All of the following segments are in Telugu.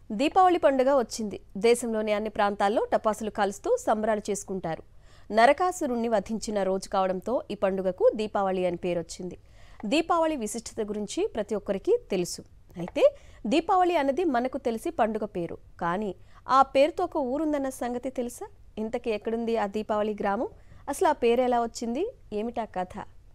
దీపావళి పండుగ వచ్చింది దేశంలోని అన్ని ప్రాంతాల్లో టపాసులు కాలుస్తూ సంబరాలు చేసుకుంటారు నరకాసురుణ్ణి వధించిన రోజు కావడంతో ఈ పండుగకు దీపావళి అని పేరు వచ్చింది దీపావళి విశిష్టత గురించి ప్రతి ఒక్కరికి తెలుసు అయితే దీపావళి అన్నది మనకు తెలిసి పండుగ పేరు కానీ ఆ పేరుతో ఒక ఊరుందన్న సంగతి తెలుసా ఇంతకీ ఎక్కడుంది ఆ దీపావళి గ్రామం అసలు ఆ పేరు ఎలా వచ్చింది ఏమిటా కథ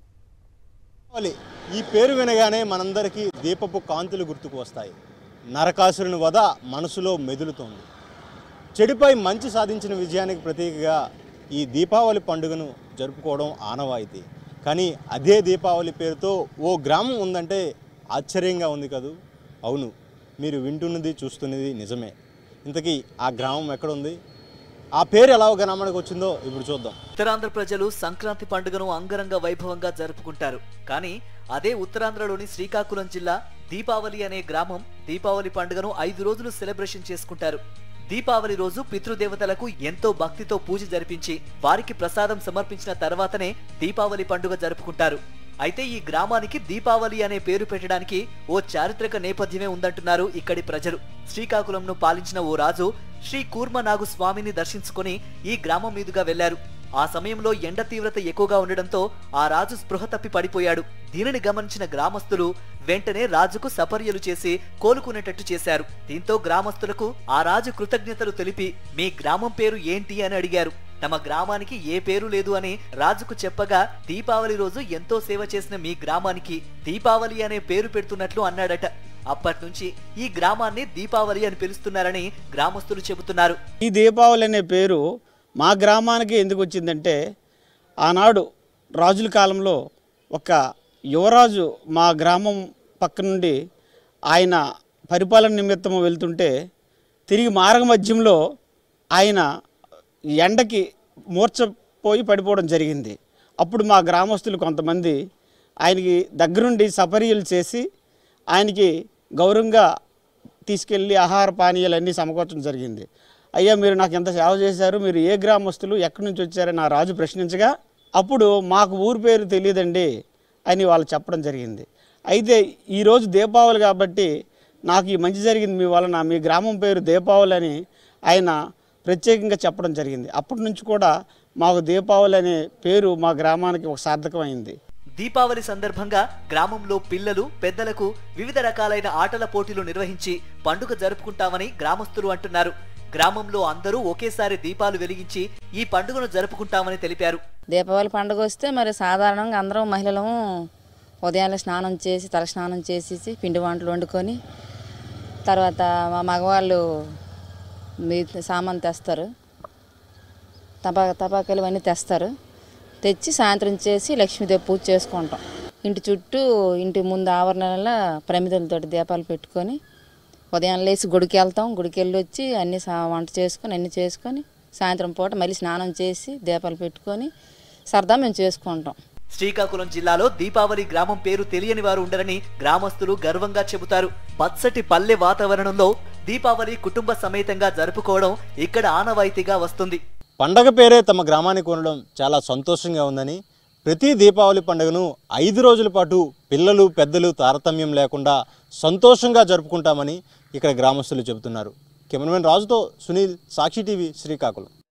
దీపావళి ఈ పేరు వినగానే మనందరికీ దీపపు కాంతులు గుర్తుకు వస్తాయి నరకాసురుని వధ మనసులో మెదులుతోంది చెడుపై మంచి సాధించిన విజయానికి ప్రతీకగా ఈ దీపావళి పండుగను జరుపుకోవడం ఆనవాయితీ కానీ అదే దీపావళి పేరుతో ఓ గ్రామం ఉందంటే ఆశ్చర్యంగా ఉంది కదూ అవును మీరు వింటున్నది చూస్తున్నది నిజమే ఇంతకీ ఆ గ్రామం ఎక్కడుంది ఆ పేరు ఎలా గ్రామానికి వచ్చిందో ఇప్పుడు చూద్దాం ఉత్తరాంధ్ర ప్రజలు సంక్రాంతి పండుగను అంగరంగ వైభవంగా జరుపుకుంటారు కానీ అదే ఉత్తరాంధ్రలోని శ్రీకాకుళం జిల్లా దీపావళి అనే గ్రామం దీపావళి పండుగను ఐదు రోజులు సెలబ్రేషన్ చేసుకుంటారు దీపావళి రోజు పితృదేవతలకు ఎంతో భక్తితో పూజ జరిపించి వారికి ప్రసాదం సమర్పించిన తర్వాతనే దీపావళి పండుగ జరుపుకుంటారు అయితే ఈ గ్రామానికి దీపావళి అనే పేరు పెట్టడానికి ఓ చారిత్రక నేపథ్యమే ఉందంటున్నారు ఇక్కడి ప్రజలు శ్రీకాకుళంను పాలించిన ఓ రాజు శ్రీ కూర్మనాగు స్వామిని దర్శించుకొని ఈ గ్రామం మీదుగా వెళ్లారు ఆ సమయంలో ఎండ తీవ్రత ఎక్కువగా ఉండడంతో ఆ రాజు స్పృహ తప్పి పడిపోయాడు దీనిని గమనించిన గ్రామస్తులు వెంటనే రాజుకు సపర్యలు చేసి కోలుకునేటట్టు చేశారు దీంతో గ్రామస్తులకు ఆ రాజు కృతజ్ఞతలు తెలిపి మీ గ్రామం పేరు ఏంటి అని అడిగారు తమ గ్రామానికి ఏ పేరు లేదు అని రాజుకు చెప్పగా దీపావళి రోజు ఎంతో సేవ చేసిన మీ గ్రామానికి దీపావళి అనే పేరు పెడుతున్నట్లు అన్నాడట అప్పటి నుంచి ఈ గ్రామాన్ని దీపావళి అని పిలుస్తున్నారని గ్రామస్తులు చెబుతున్నారు ఈ దీపావళి అనే పేరు మా గ్రామానికి ఎందుకు వచ్చిందంటే ఆనాడు రాజుల కాలంలో ఒక యువరాజు మా గ్రామం పక్క నుండి ఆయన పరిపాలన నిమిత్తము వెళ్తుంటే తిరిగి మార్గ మధ్యంలో ఆయన ఎండకి మూర్చపోయి పడిపోవడం జరిగింది అప్పుడు మా గ్రామస్తులు కొంతమంది ఆయనకి దగ్గరుండి సపర్యలు చేసి ఆయనకి గౌరవంగా తీసుకెళ్ళి ఆహార పానీయాలన్నీ సమకూర్చడం జరిగింది అయ్యా మీరు నాకు ఎంత సేవ చేశారు మీరు ఏ గ్రామస్తులు ఎక్కడి నుంచి వచ్చారని నా రాజు ప్రశ్నించగా అప్పుడు మాకు ఊరి పేరు తెలియదండి అని వాళ్ళు చెప్పడం జరిగింది అయితే ఈరోజు దీపావళి కాబట్టి నాకు ఈ మంచి జరిగింది మీ వలన మీ గ్రామం పేరు దీపావళి అని ఆయన ప్రత్యేకంగా చెప్పడం జరిగింది అప్పటి నుంచి కూడా మాకు దీపావళి అనే పేరు మా గ్రామానికి ఒక సార్థకమైంది దీపావళి సందర్భంగా గ్రామంలో పిల్లలు పెద్దలకు వివిధ రకాలైన ఆటల పోటీలు నిర్వహించి పండుగ జరుపుకుంటామని గ్రామస్తులు అంటున్నారు గ్రామంలో అందరూ ఒకేసారి దీపాలు వెలిగించి ఈ పండుగను జరుపుకుంటామని తెలిపారు దీపావళి పండుగ వస్తే మరి సాధారణంగా అందరం మహిళలము ఉదయాన్నే స్నానం చేసి తల స్నానం చేసేసి పిండి వంటలు వండుకొని తర్వాత మా మగవాళ్ళు మీ సామాన్ తెస్తారు తపా తపాకాయలు ఇవన్నీ తెస్తారు తెచ్చి సాయంత్రం చేసి లక్ష్మీదేవి పూజ చేసుకుంటాం ఇంటి చుట్టూ ఇంటి ముందు ఆవరణలో ప్రమిదలతో దీపాలు పెట్టుకొని ఉదయం లేచి గుడికి వెళ్తాం గుడికి వెళ్ళి వచ్చి అన్ని సా- వంట చేసుకొని అన్ని చేసుకొని సాయంత్రం పూట మళ్ళీ స్నానం చేసి దీపాలు పెట్టుకొని సరదా మేము చేసుకుంటాం శ్రీకాకుళం జిల్లాలో దీపావళి గ్రామం పేరు తెలియని వారు ఉండరని గ్రామస్తులు గర్వంగా చెబుతారు పచ్చటి పల్లె వాతావరణంలో దీపావళి కుటుంబ సమేతంగా జరుపుకోవడం ఇక్కడ ఆనవాయితీగా వస్తుంది పండగ పేరే తమ గ్రామానికి ఉండడం చాలా సంతోషంగా ఉందని ప్రతి దీపావళి పండుగను ఐదు రోజుల పాటు పిల్లలు పెద్దలు తారతమ్యం లేకుండా సంతోషంగా జరుపుకుంటామని ఇక్కడ గ్రామస్తులు చెబుతున్నారు కెమెరామెన్ రాజుతో సునీల్ సాక్షి టీవీ శ్రీకాకుళం